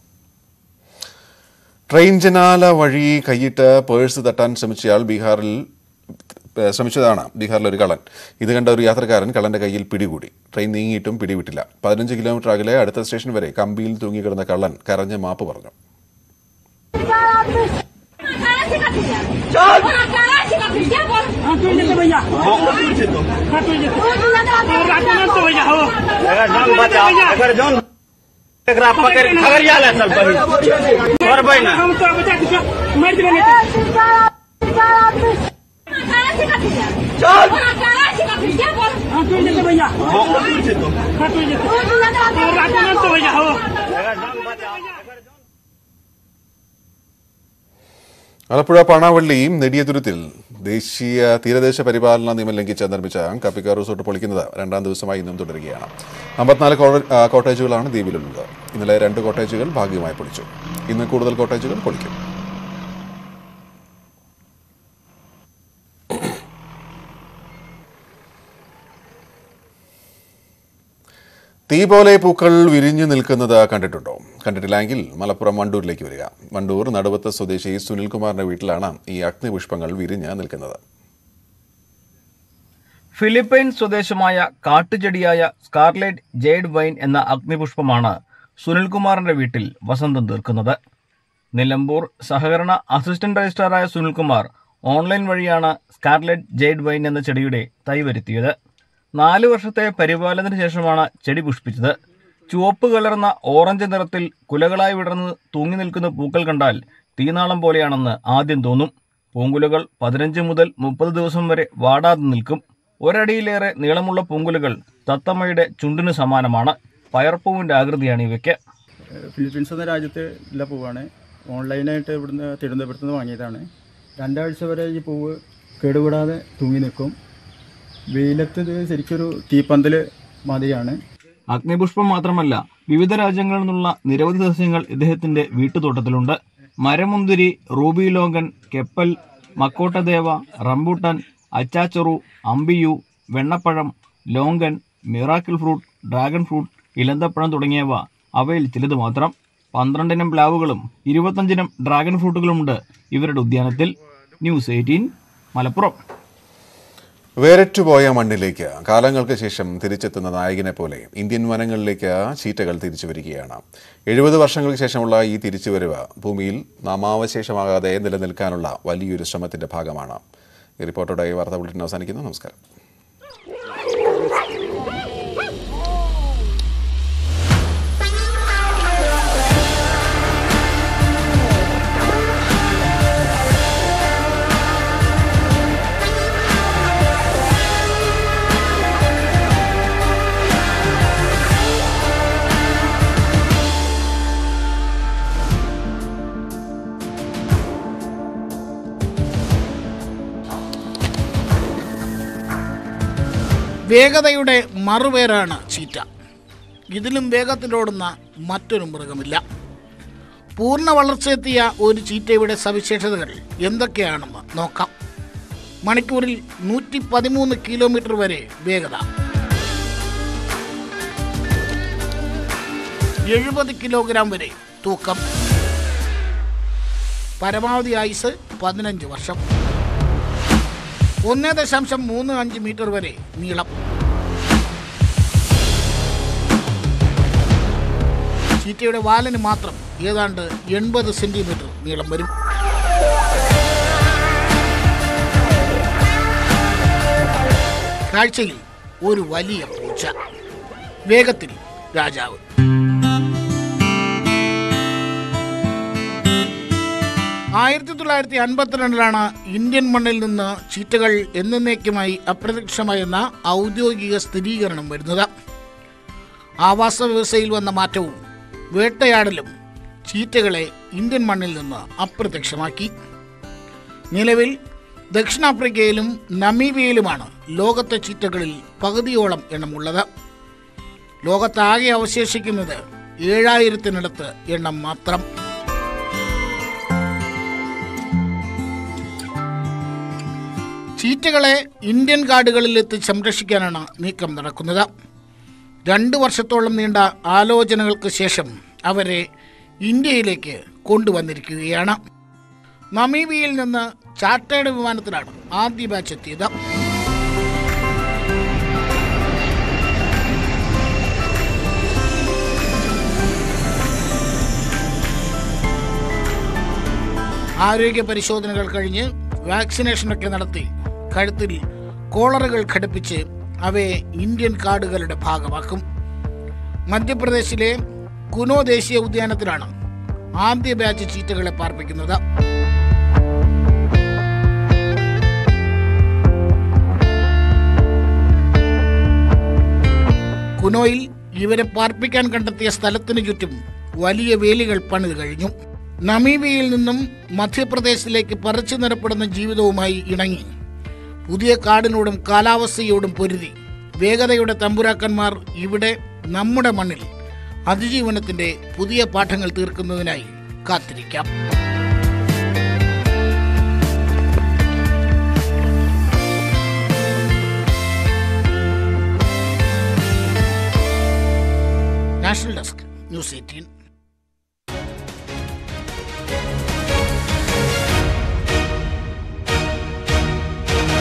ട്രെയിൻ ജനാല വഴി കൈയിട്ട് പേഴ്സ് തട്ടാൻ ശ്രമിച്ചയാൾ ബീഹാറിൽ ഏഹ്, ശ്രമിച്ചതാണ് ബീഹാറിലെ ഒരു കള്ളൻ ഇത് കണ്ട ഒരു യാത്രക്കാരൻ കള്ളന്റെ കയ്യിൽ പിടികൂടി ട്രെയിൻ നീങ്ങിയിട്ടും പിടിവിട്ടില്ല പതിനഞ്ച് കിലോമീറ്റർ അകലെ അടുത്ത സ്റ്റേഷൻ വരെ കമ്പിയിൽ തൂങ്ങിക്കിടന്ന കള്ളൻ കരഞ്ഞ് മാപ്പ് പറഞ്ഞു ആലപ്പുഴ പാണാവള്ളിയും നെടിയതുരുത്തിൽ ദേശീയ തീരദേശ പരിപാലന നിയമം ലംഘിച്ച് നിർമ്മിച്ച കപ്പിക്കാർ റിസോർട്ട് പൊളിക്കുന്നത് രണ്ടാം ദിവസമായി ഇന്നും തുടരുകയാണ് അമ്പത്തിനാല് കോ- ആ, കോട്ടേജുകളാണ് ദ്വീപിലുള്ളത് ഇന്നലെ രണ്ട് കോട്ടേജുകൾ ഭാഗികമായി പൊളിച്ചു ഇന്ന് കൂടുതൽ കോട്ടേജുകൾ പൊളിക്കും തീ പോലെ പൂക്കൾ വിരിഞ്ഞു നിൽക്കുന്നത് കണ്ടിട്ടുണ്ടോ കണ്ടിട്ടില്ലെങ്കിൽ മലപ്പുറം വണ്ടൂരിലേക്ക് വരിക വണ്ടൂർ നടുവത്ത് സ്വദേശി സുനിൽകുമാറിന്റെ വീട്ടിലാണ് ഈ അഗ്നിപുഷ്പങ്ങൾ വിരിഞ്ഞ് നിൽക്കുന്നത് ഫിലിപ്പൈൻസ് സ്വദേശമായ കാട്ടുചെടിയായ സ്കാർലറ്റ് ജെയ്ഡ് വൈൻ എന്ന അഗ്നിപുഷ്പമാണ് സുനിൽകുമാറിന്റെ വീട്ടിൽ വസന്തം തീർക്കുന്നത് നിലമ്പൂർ സഹകരണ അസിസ്റ്റന്റ് രജിസ്ട്രാറായ സുനിൽകുമാർ ഓൺലൈൻ വഴിയാണ് സ്കാർലറ്റ് ജെയ്ഡ് വൈൻ എന്ന ചെടിയുടെ തൈ വരുത്തിയത് നാല് വർഷത്തെ പരിപാലനത്തിന് ശേഷമാണ് ചെടി പുഷ്പിച്ചത് ചുവപ്പ് കലർന്ന ഓറഞ്ച് നിറത്തിൽ കുലകളായി വിടർന്ന് തൂങ്ങി നിൽക്കുന്ന പൂക്കൾ കണ്ടാൽ തീനാളം പോലെയാണെന്ന് ആദ്യം തോന്നും പൂങ്കുലകൾ പതിനഞ്ച് മുതൽ മുപ്പത് ദിവസം വരെ വാടാതെ നിൽക്കും ഒരടിയിലേറെ നീളമുള്ള പൂങ്കുലകൾ തത്തമ്മയുടെ ചുണ്ടിന് സമാനമാണ് പയർപ്പൂവിന്റെ ആകൃതിയാണ് ഇവയ്ക്ക് ഫിലിപ്പീൻസ് എന്ന രാജ്യത്തെ ഉള്ള പൂവാണ് ഓൺലൈനായിട്ട് ഇവിടുന്ന് തിരുവനന്തപുരത്ത് നിന്ന് വാങ്ങിയതാണ് രണ്ടാഴ്ച വരെ ഈ പൂവ് കേടുകൂടാതെ തൂങ്ങി നിൽക്കും വെയിലത്ത് ഇത് ശരിക്കൊരു തീപ്പന്തൽ മാതിരിയാണ് അഗ്നിപുഷ്പം മാത്രമല്ല വിവിധ രാജ്യങ്ങളിൽ നിന്നുള്ള നിരവധി സസ്യങ്ങൾ ഇദ്ദേഹത്തിന്റെ വീട്ടുതോട്ടത്തിലുണ്ട് മരമുന്തിരി റൂബി ലോഗൻ കെപ്പൽ മക്കോട്ടദേവ റംബൂട്ടാൻ അച്ചാച്ചെറു അമ്പിയു വെണ്ണപ്പഴം longan miracle fruit dragon fruit ഇലന്തപ്പഴം തുടങ്ങിയവ അവയിൽ ചിലത് മാത്രം പന്ത്രണ്ടിനം പ്ലാവുകളും ഇരുപത്തഞ്ചിനം ഡ്രാഗൺ ഫ്രൂട്ടുകളുമുണ്ട് ഇവരുടെ ഉദ്യാനത്തിൽ ന്യൂസ് എയ്റ്റീൻ മലപ്പുറം വേരറ്റുപോയ മണ്ണിലേക്ക് കാലങ്ങൾക്ക് ശേഷം തിരിച്ചെത്തുന്ന നായകനെ പോലെ ഇന്ത്യൻ വനങ്ങളിലേക്ക് ചീറ്റകൾ തിരിച്ചു വരികയാണ് എഴുപത് വർഷങ്ങൾക്ക് ശേഷമുള്ള ഈ തിരിച്ചുവരവ് ഭൂമിയിൽ നാമാവശേഷമാകാതെ നിലനിൽക്കാനുള്ള വലിയൊരു ശ്രമത്തിന്റെ ഭാഗമാണ് ഈ റിപ്പോർട്ടോടെ ഈ വാർത്താ ബുള്ളറ്റിൻ അവസാനിക്കുന്നു നമസ്കാരം വേഗതയുടെ മറുപേരാണ് ചീറ്റ ഇതിലും വേഗത്തിലോടുന്ന മറ്റൊരു മൃഗമില്ല പൂർണ്ണ വളർച്ചയെത്തിയ ഒരു ചീറ്റയുടെ സവിശേഷതകൾ എന്തൊക്കെയാണെന്ന് നോക്കാം മണിക്കൂറിൽ നൂറ്റി പതിമൂന്ന് കിലോമീറ്റർ വരെ വേഗത എഴുപത് കിലോഗ്രാം വരെ തൂക്കം പരമാവധി ആയുസ് പതിനഞ്ച് വർഷം ഒന്ന് ദശാംശം മൂന്ന് അഞ്ച് മീറ്റർ വരെ നീളം ചീറ്റയുടെ വാലിന് മാത്രം ഏതാണ്ട് എൺപത് സെന്റിമീറ്റർ നീളം വരും കാഴ്ചയിൽ ഒരു വലിയ പൂച്ച വേഗത്തിൽ രാജാവ് ആയിരത്തി തൊള്ളായിരത്തി അൻപത്തിരണ്ടിലാണ് ഇന്ത്യൻ മണ്ണിൽ നിന്ന് ചീറ്റകൾ എന്നേക്കുമായി അപ്രത്യക്ഷമായെന്ന ഔദ്യോഗിക സ്ഥിരീകരണം വരുന്നത് ആവാസ വ്യവസ്ഥയിൽ വന്ന മാറ്റവും വേട്ടയാടലും ചീറ്റകളെ ഇന്ത്യൻ മണ്ണിൽ നിന്ന് അപ്രത്യക്ഷമാക്കി നിലവിൽ ദക്ഷിണാഫ്രിക്കയിലും നമീബിയയിലുമാണ് ലോകത്തെ ചീറ്റകളിൽ പകുതിയോളം എണ്ണമുള്ളത് ലോകത്താകെ അവശേഷിക്കുന്നത് ഏഴായിരത്തിനടുത്ത് എണ്ണം മാത്രം ചീറ്റകളെ ഇന്ത്യൻ കാടുകളിൽ എത്തി സംരക്ഷിക്കാനാണ് നീക്കം നടക്കുന്നത് രണ്ട് വർഷത്തോളം നീണ്ട ആലോചനകൾക്ക് ശേഷം അവരെ ഇന്ത്യയിലേക്ക് കൊണ്ടുവന്നിരിക്കുകയാണ് നമീബിയയിൽ നിന്ന് ചാർട്ടേഡ് വിമാനത്തിലാണ് ആദ്യ ബാച്ച് എത്തിയത് ആരോഗ്യ പരിശോധനകൾ കഴിഞ്ഞ് വാക്സിനേഷനൊക്കെ നടത്തി കഴുത്തിൽ കോളറുകൾ ഘടിപ്പിച്ച് അവയെ ഇന്ത്യൻ കാർഡുകളുടെ ഭാഗമാക്കും മധ്യപ്രദേശിലെ കുനോ ദേശീയ ഉദ്യാനത്തിലാണ് ആദ്യ ബാച്ച് ചീറ്റകളെ പാർപ്പിക്കുന്നത് കുനോയിൽ ഇവരെ പാർപ്പിക്കാൻ കണ്ടെത്തിയ സ്ഥലത്തിന് ചുറ്റും വലിയ വേലികൾ പണിത് കഴിഞ്ഞു നമീബിയയിൽ നിന്നും മധ്യപ്രദേശിലേക്ക് പറിച്ചു നിരപ്പെടുന്ന ജീവിതവുമായി ഇണങ്ങി പുതിയ കാടിനോടും കാലാവസ്ഥയോടും പൊരുതി വേഗതയുടെ തമ്പുരാക്കന്മാർ ഇവിടെ നമ്മുടെ മണ്ണിൽ അതിജീവനത്തിന്റെ പുതിയ പാഠങ്ങൾ തീർക്കുന്നതിനായി കാത്തിരിക്കാം നാഷണൽ ഡെസ്ക് ന്യൂസ് എയ്റ്റീൻ